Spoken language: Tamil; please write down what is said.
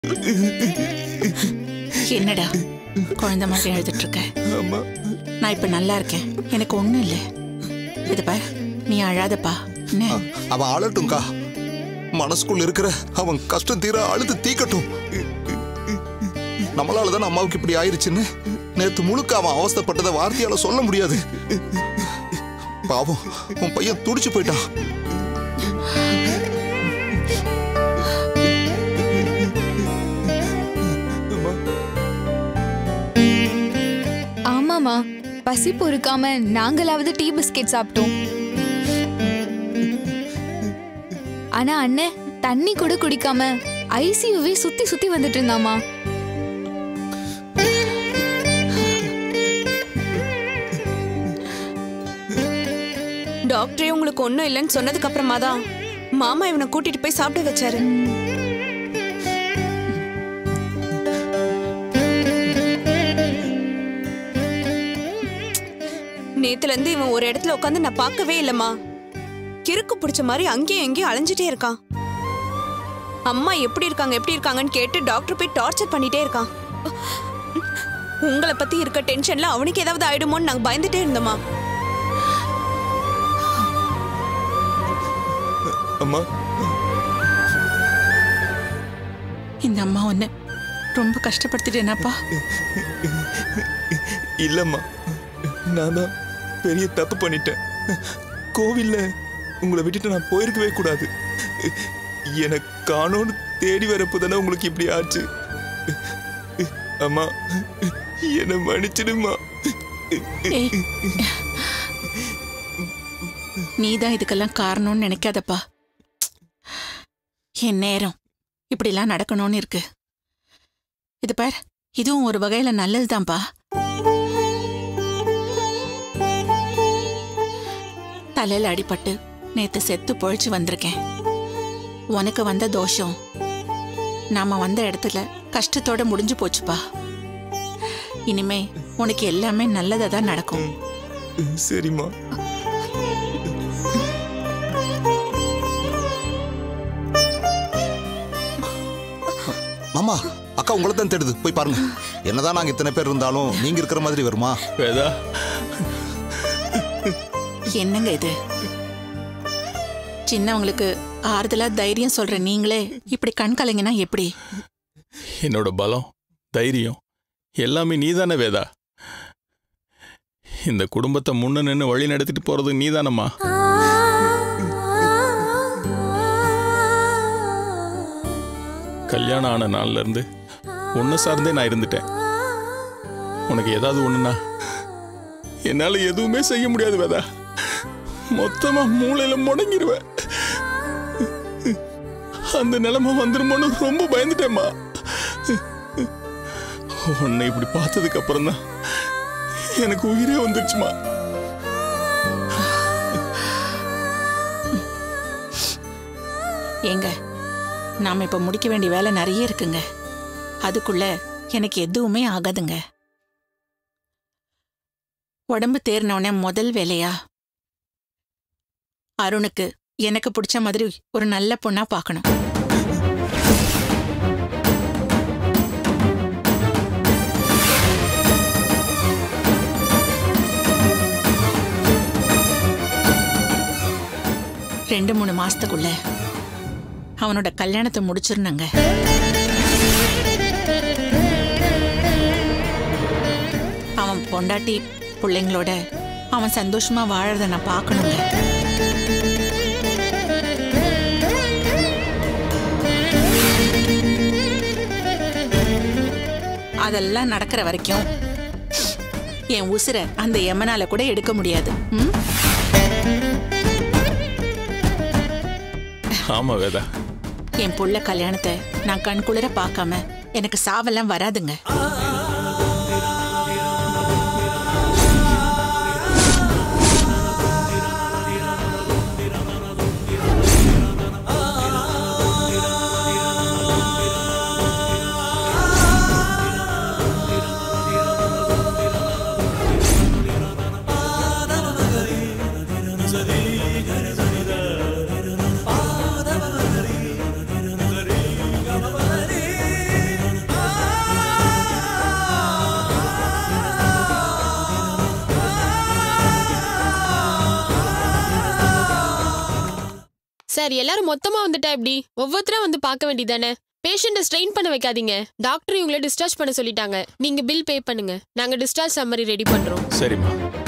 என்னடா குழந்தை மாதிரி எழுதிட்டு இருக்க அம்மா நான் இப்ப நல்லா இருக்கேன் எனக்கு ஒண்ணும் இல்லை இது பார் நீ அழாதப்பா என்ன அவன் அழட்டும்க்கா மனசுக்குள்ள இருக்கிற அவன் கஷ்டம் தீர அழுது தீக்கட்டும் நம்மளால தான் அம்மாவுக்கு இப்படி ஆயிருச்சுன்னு நேத்து முழுக்க அவன் அவஸ்தைப்பட்டதை வார்த்தையால சொல்ல முடியாது பாவம் உன் பையன் துடிச்சு போயிட்டான் ஆமாமா பசி பொறுக்காம நாங்களாவது டீ பிஸ்கெட் சாப்பிட்டோம் ஆனா அண்ணன் தண்ணி கூட குடிக்காம ஐசியூவே சுத்தி சுத்தி வந்துட்டு இருந்தாமா டாக்டரே உங்களுக்கு ஒண்ணும் இல்லைன்னு சொன்னதுக்கு அப்புறமா தான் மாமா இவனை கூட்டிட்டு போய் சாப்பிட வச்சாரு நேத்துல இருந்து இவன் ஒரு இடத்துல உட்காந்து நான் பார்க்கவே இல்லம்மா கிறுக்கு பிடிச்ச மாதிரி அங்கேயும் எங்கேயும் அலைஞ்சிட்டே இருக்கான் அம்மா எப்படி இருக்காங்க எப்படி இருக்காங்கன்னு கேட்டு டாக்டர் போய் டார்ச்சர் பண்ணிட்டே இருக்கான் உங்களை பத்தி இருக்க டென்ஷன்ல அவனுக்கு ஏதாவது ஆயிடுமோன்னு நாங்க பயந்துட்டே இருந்தோமா அம்மா இந்த அம்மா ஒண்ணு ரொம்ப கஷ்டப்படுத்திட்டேனாப்பா இல்லம்மா நான் தான் பெரிய தப்பு பண்ணிட்டேன் கோவில்ல உங்களை விட்டுட்டு நான் போயிருக்கவே கூடாது எனக்கு காணோன்னு தேடி வரப்போ தானே உங்களுக்கு இப்படி ஆச்சு அம்மா என்னை மன்னிச்சிடுமா ஏய் நீதான் இதுக்கெல்லாம் காரணம்னு நினைக்காதப்பா என் நேரம் இப்படிலாம் நடக்கணும்னு இருக்கு இது பார் இதுவும் ஒரு வகையில நல்லதுதான்ப்பா தலையில அடிபட்டு நேத்து செத்து பொழைச்சு வந்திருக்கேன் உனக்கு வந்த தோஷம் நாம வந்த இடத்துல கஷ்டத்தோட முடிஞ்சு போச்சுப்பா இனிமே உனக்கு எல்லாமே நல்லதா தான் நடக்கும் சரிம்மா மாமா அக்கா உங்களை தான் தேடுது போய் பாருங்க என்னதான் நாங்க இத்தனை பேர் இருந்தாலும் நீங்க இருக்கிற மாதிரி வருமா வேதா என்னங்க இது சின்னவங்களுக்கு ஆறுதலா தைரியம் சொல்ற நீங்களே இப்படி கண் கலங்கினா எப்படி என்னோட பலம் தைரியம் எல்லாமே நீதானே வேதா இந்த குடும்பத்தை முன்ன நின்று வழி நடத்திட்டு போறது நீதானம்மா கல்யாணம் ஆன நாள்ல இருந்து உன்னை சார்ந்தே நான் இருந்துட்டேன் உனக்கு ஏதாவது ஒண்ணுனா என்னால எதுவுமே செய்ய முடியாது வேதா மொத்தமா மூளையில முடங்கிடுவேன் அந்த நிலைமை வந்துருமோன்னு ரொம்ப பயந்துட்டேம்மா உன்னை இப்படி பார்த்ததுக்கு அப்புறம் தான் எனக்கு உயிரே வந்துருச்சுமா ஏங்க நாம இப்ப முடிக்க வேண்டிய வேலை நிறைய இருக்குங்க அதுக்குள்ள எனக்கு எதுவுமே ஆகாதுங்க உடம்பு தேறினவுடனே முதல் வேலையா அருணுக்கு எனக்கு பிடிச்ச மாதிரி ஒரு நல்ல பொண்ணா பார்க்கணும் ரெண்டு மூணு மாசத்துக்குள்ள அவனோட கல்யாணத்தை முடிச்சிருந்தாங்க அவன் பொண்டாட்டி பிள்ளைங்களோட அவன் சந்தோஷமா வாழறத நான் பார்க்கணுங்க அதெல்லாம் நடக்கிற வரைக்கும் என் உசுரை அந்த யமனால கூட எடுக்க முடியாது ம்? ஆமா வேதா என் புள்ள கல்யாணத்தை நான் கண்குளிர பார்க்காம எனக்கு சாவெல்லாம் வராதுங்க சார் எல்லாரும் மொத்தமா வந்துட்டா எப்படி ஒவ்வொருத்தரா வந்து பார்க்க வேண்டியதானே பேஷண்ட்டை ஸ்ட்ரெயின் பண்ண வைக்காதீங்க டாக்டர் இவங்கள டிஸ்சார்ஜ் பண்ண சொல்லிட்டாங்க நீங்க பில் பே பண்ணுங்க நாங்க டிஸ்சார்ஜ் சம்மரி ரெடி பண்றோம் சரிம்மா